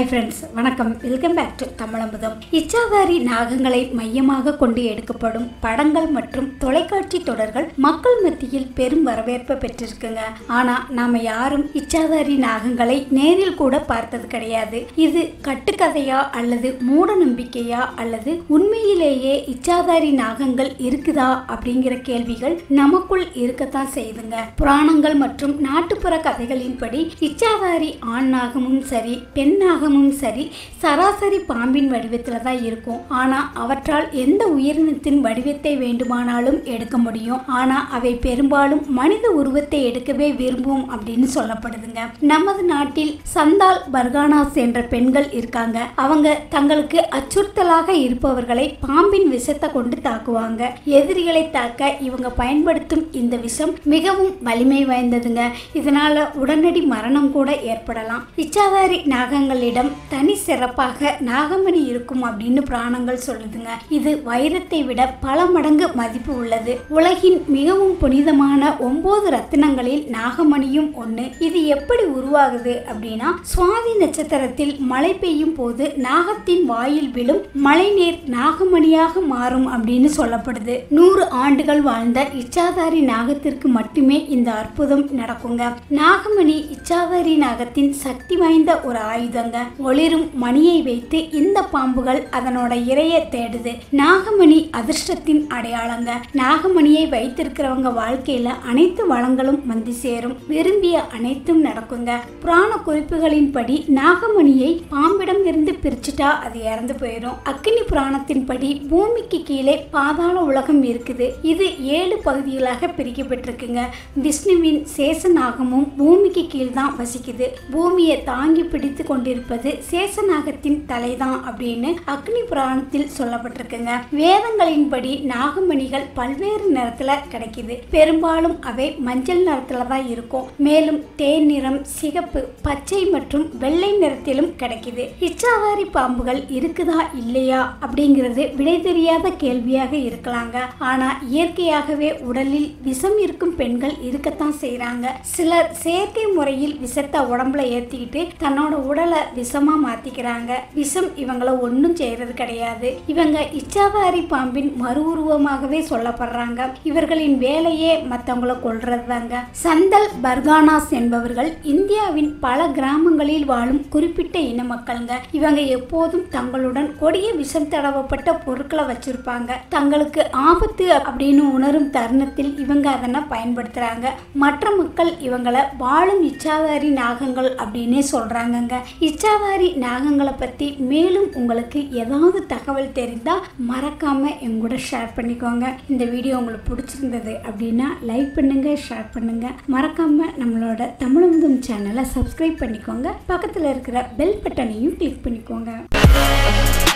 hi friends வணக்கம் welcome back to தமிழம்புதம் இச்சாதாரி நாகங்களை மையமாக கொண்டு எடுக்கப்படும் படங்கள் மற்றும் தொலைக்காட்சி தொடர்கள் மக்கள் மத்தியில் பெரும் வரவேற்பை பெற்றிருக்குங்க ஆனா நாம யாரும் இச்சாதாரி நாகங்களை நேரில் கூட பார்த்தது கிடையாது இது கட்டுக்கதையா அல்லது மூட நம்பிக்கையா அல்லது உண்மையிலேயே இச்சாதாரி நாகங்கள் இருக்குதா அப்படிங்கிற கேள்விகள் நமக்குள் இருக்கத்தான் செய்யுதுங்க புராணங்கள் மற்றும் நாட்டுப்புற கதைகளின்படி இச்சாதாரி ஆண் நாகமும் சரி பெண் நாகமும் சரி சராசரி பாம்பின் வடிவத்தில் தான் இருக்கும் ஆனால் அவற்றால் எந்த உயிரினத்தின் வடிவத்தை வேண்டுமானாலும் எடுக்க முடியும் ஆனால் அவை பெரும்பாலும் மனித உருவத்தை எடுக்கவே விரும்பும் அப்படின்னு சொல்லப்படுதுங்க நமது நாட்டில் சந்தால் பர்கானாஸ் என்ற பெண்கள் இருக்காங்க அவங்க தங்களுக்கு அச்சுறுத்தலாக இருப்பவர்களை பாம்பின் விஷத்தை கொண்டு தாக்குவாங்க எதிரிகளை தாக்க இவங்க பயன்படுத்தும் இந்த விஷம் மிகவும் வலிமை வாய்ந்ததுங்க இதனால உடனடி மரணம் கூட ஏற்படலாம் இச்சாதாரி நாகங்களிடம் தனி சிறப்பாக நாகமணி இருக்கும் அப்படின்னு புராணங்கள் சொல்லுதுங்க இது வைரத்தை விட பல மடங்கு மதிப்பு உள்ளது உலகின் மிகவும் புனிதமான ஒன்பது ரத்தினங்களில் நாகமணியும் ஒன்று இது எப்படி உருவாகுது அப்படின்னா சுவாதி நட்சத்திரத்தில் மழை பெய்யும் போது நாகத்தின் வாயில் விழும் மழைநீர் நாகமணியாக மாறும் அப்படின்னு சொல்லப்படுது நூறு ஆண்டுகள் வாழ்ந்த இச்சாதாரி நாகத்திற்கு மட்டுமே இந்த அற்புதம் நடக்குங்க நாகமணி இச்சாதாரி நாகத்தின் சக்தி வாய்ந்த ஒரு ஆயுதங்க ஒளிரும் மணியை வைத்து இந்த பாம்புகள் அதனோட இரையை தேடுது நாகமணி அதிர்ஷ்டத்தின் அடையாளங்க நாகமணியை வைத்திருக்கிறவங்க வாழ்க்கையில அனைத்து வளங்களும் வந்து சேரும் விரும்பிய அனைத்தும் நடக்குங்க புராண குறிப்புகளின்படி நாகமணியை பாம்பிடம் இருந்து பிரிச்சுட்டா அது இறந்து போயிடும் அக்னி புராணத்தின்படி பூமிக்கு கீழே பாதாள உலகம் இருக்குது இது ஏழு பகுதிகளாக பிரிக்கப்பட்டிருக்குங்க விஷ்ணுவின் சேசநாகமும் பூமிக்கு கீழ் தான் வசிக்குது பூமியை தாங்கி பிடித்து கொண்டிருப்பது சேசநாகத்தின் தலைதான் அப்படின்னு அக்னி புராணத்தில் சொல்லப்பட்டிருக்குங்க வேதங்களின்படி நாகமணிகள் பல்வேறு நிறத்துல கிடைக்குது பெரும்பாலும் அவை மஞ்சள் நிறத்துல தான் இருக்கும் மேலும் தேன் நிறம் சிகப்பு பச்சை மற்றும் வெள்ளை நிறத்திலும் கிடைக்குது இச்சாதாரி பாம்புகள் இருக்குதா இல்லையா அப்படிங்கிறது விடை தெரியாத கேள்வியாக இருக்கலாங்க ஆனா இயற்கையாகவே உடலில் விஷம் இருக்கும் பெண்கள் இருக்கத்தான் செய்றாங்க சிலர் செயற்கை முறையில் விஷத்தை உடம்புல ஏத்திக்கிட்டு தன்னோட உடலை விஷமா மாத்திக்கிறாங்க விஷம் இவங்கள ஒன்றும் செய்யறது கிடையாது இவங்க இச்சாதாரி பாம்பின் மறு உருவமாகவே சொல்லப்படுறாங்க இவர்களின் வேலையே மற்றவங்கள கொல்றது தாங்க சந்தல் பர்கானாஸ் என்பவர்கள் இந்தியாவின் பல கிராமங்களில் வாழும் குறிப்பிட்ட இன மக்களுங்க இவங்க எப்போதும் தங்களுடன் கொடிய விஷம் தடவப்பட்ட பொருட்களை வச்சிருப்பாங்க தங்களுக்கு ஆபத்து அப்படின்னு உணரும் தருணத்தில் இவங்க அதனை பயன்படுத்துறாங்க மற்ற மக்கள் இவங்களை வாழும் இச்சாதாரி நாகங்கள் அப்படின்னே சொல்றாங்கங்க இச்சாதாரி நாகங்களை பத்தி மேலும் உங்களுக்கு ஏதாவது தகவல் தெரிந்தா மறக்காம எங்க கூட ஷேர் பண்ணிக்கோங்க இந்த வீடியோ உங்களுக்கு பிடிச்சிருந்தது அப்படின்னா லைக் பண்ணுங்க ஷேர் பண்ணுங்க மறக்காம நம்மளோட தமிழமுதம் சேனலை சப்ஸ்கிரைப் பண்ணிக்கோங்க பக்கத்தில் இருக்கிற பெல் பட்டனையும் கிளிக் பண்ணிக்கோங்க